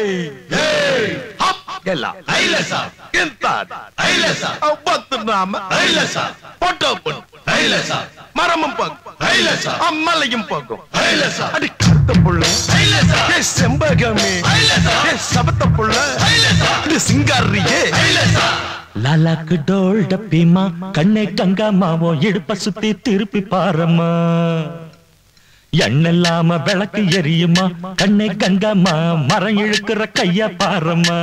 ಎಲ್ಲ ಐಲಸ ಎಂತ ಐಲಸ ಒಬ್ಬತ್ತು ನಾಮ ஐலச பொட்டோப்பன் ஐலச மரமும் போகும் ஐலச அம்மலையும் போகும் ஐலச அடி கருத்த புள்ள ஐலச ஏ செம்பகமே ஐலச ஏ சபத்த புள்ள ஐலச இது சிங்காரியே ஐலச லாலாக்கு டோல் டப்பிமா கண்ணை கங்காமாவோ இடுப்ப சுத்தி திருப்பி பாரம்மா எண்ணெல்லாம விளக்கு எரியுமா கண்ணை கங்காமா மரம் இழுக்கிற கைய பாரம்மா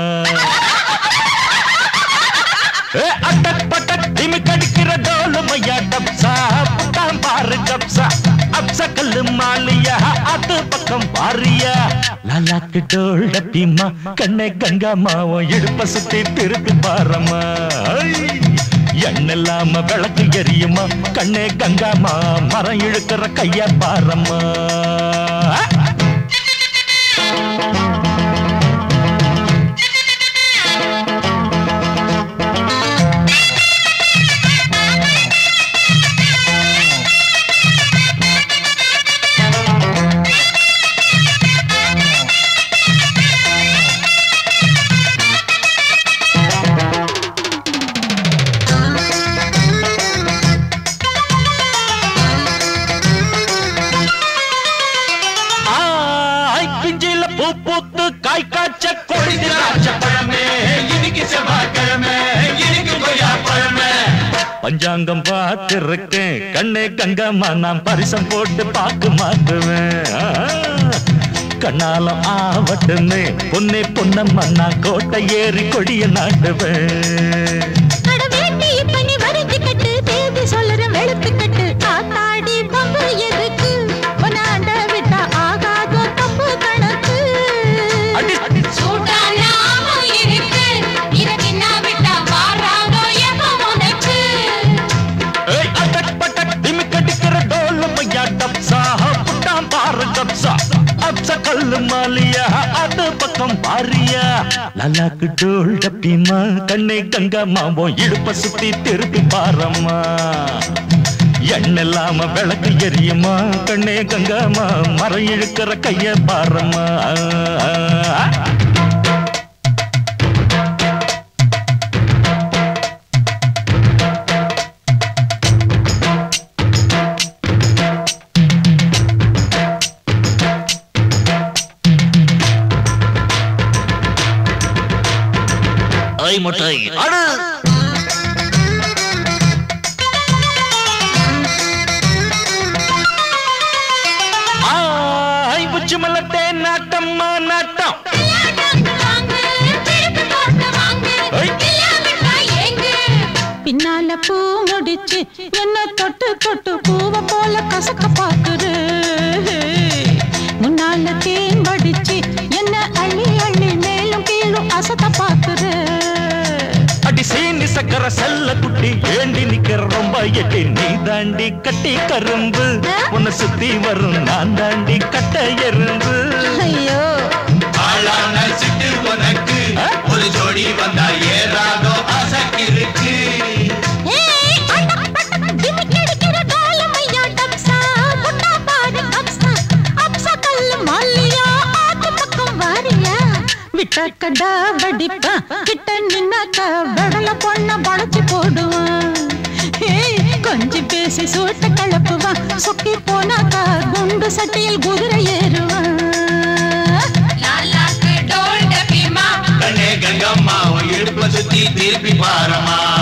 ஏ, அட்டக் பட்டக் திமி கடிக்கிற டோலு மையா டப்சா புட்டாம் பாரு கப்சா அப்ச கல்லு மாலியா அது பக்கம் பாரியா லாலாக்கு டோல் டப்பிமா கண்ணை கங்கா மாவம் இடுப்ப சுத்தி திருப்பி பாரம்மா ஐ! எண்ணெல்லாம விளக்கு எரியுமா கண்ணே கங்காமா மரம் இழுக்கிற கைய பாரம்மா ஆய் பிஞ்சில பூ பூத்து காய் காய்ச்ச கொடி திராட்ச பழமே இன்னைக்கு செவ்வாய்க்கிழமை இன்னைக்கு கொய்யா பழமை பஞ்சாங்கம் பார்த்திருக்கேன் கண்ணே கங்கம்மா நான் பரிசம் போட்டு பாக்கு மாத்துவேன் ஆ, கண்ணாலம் ஆவட்டுமே பொன்னே பொன்னம்மா நான் கோட்டை ஏறி கொடிய நாட்டுவேன் அட வேட்டி பண்ணி வரிஞ்சு கட்டு தேதி சொல்லுற வெளுத்து கட்டு காத்தாடி பம்பு எதுக்கு உன்னாண்ட விட்டா ஆகாதோ தப்பு கணக்கு அடி, அடி, சூடான ஆமம் இருக்கு இறக்கினா விட்டா வாராதோ எப்ப உனக்கு ஏய், அட்டக் பட்டக் திமி கடிக்கிற டோலு மையா டப்சா புட்டாம் பாரு கப்சா அப்ச கல்லு மாலியா அது பக்கம் பாரியா லலாக்கு டோல் டப்பிமா கண்ணை கங்கா மாவோம் இடுப்ப சுத்தி திருப்பி பாரம்மா எண்ணெல்லாம விளக்கு எரியுமா கண்ணே கங்காமா மரம் இழுக்கிற கைய பாரம்மா ஐ முட்டை அடு ஆய் புச்சு மலத்தே நாட்டம்மா நாட்டம் பின்னால பூ முடிச்சு என்ன தொட்டு தொட்டு பூவ போல கசக்க பாக்குது முன்னால தேன் வடிச்சு என்ன அள்ளி அள்ளி மேலும் கீழும் அசத்த பாக்குது அடி சீனி சக்கர செல்ல குட்டி ஏண்டி நிக்கிற ரொம்ப எட்டி நீ தாண்டி கட்டி கரும்பு உன்னை சுத்தி வரும் நான் தாண்டி கட்ட எறும்பு ஐயோ ஆளான சிட்டு உனக்கு ஒரு ஜோடி வந்தா ஏறாதோ அசக்கிருக்கு ஏய், அடக் படக் திமிக் அடிக்கிற காலமையா டப்சா, முட்டா பாரு கப்சா, அப்சா கல்லு மல்லியா, ஆத்து பக்கம் வாரியா? விட்டாக்கடா வடிப்பான், கிட்ட நின்னாக்கா வெடல பொண்ண வளைச்சு போடுவான். ஏய், கொஞ்சி பேசி சூட்ட கலப்புவான் சொக்கி போனாக்கா குண்டு சட்டியில் குதிரை ஏறுவான் கண்ணே கங்கம்மா உன் இடுப்ப சுத்தி திருப்பி பாரமா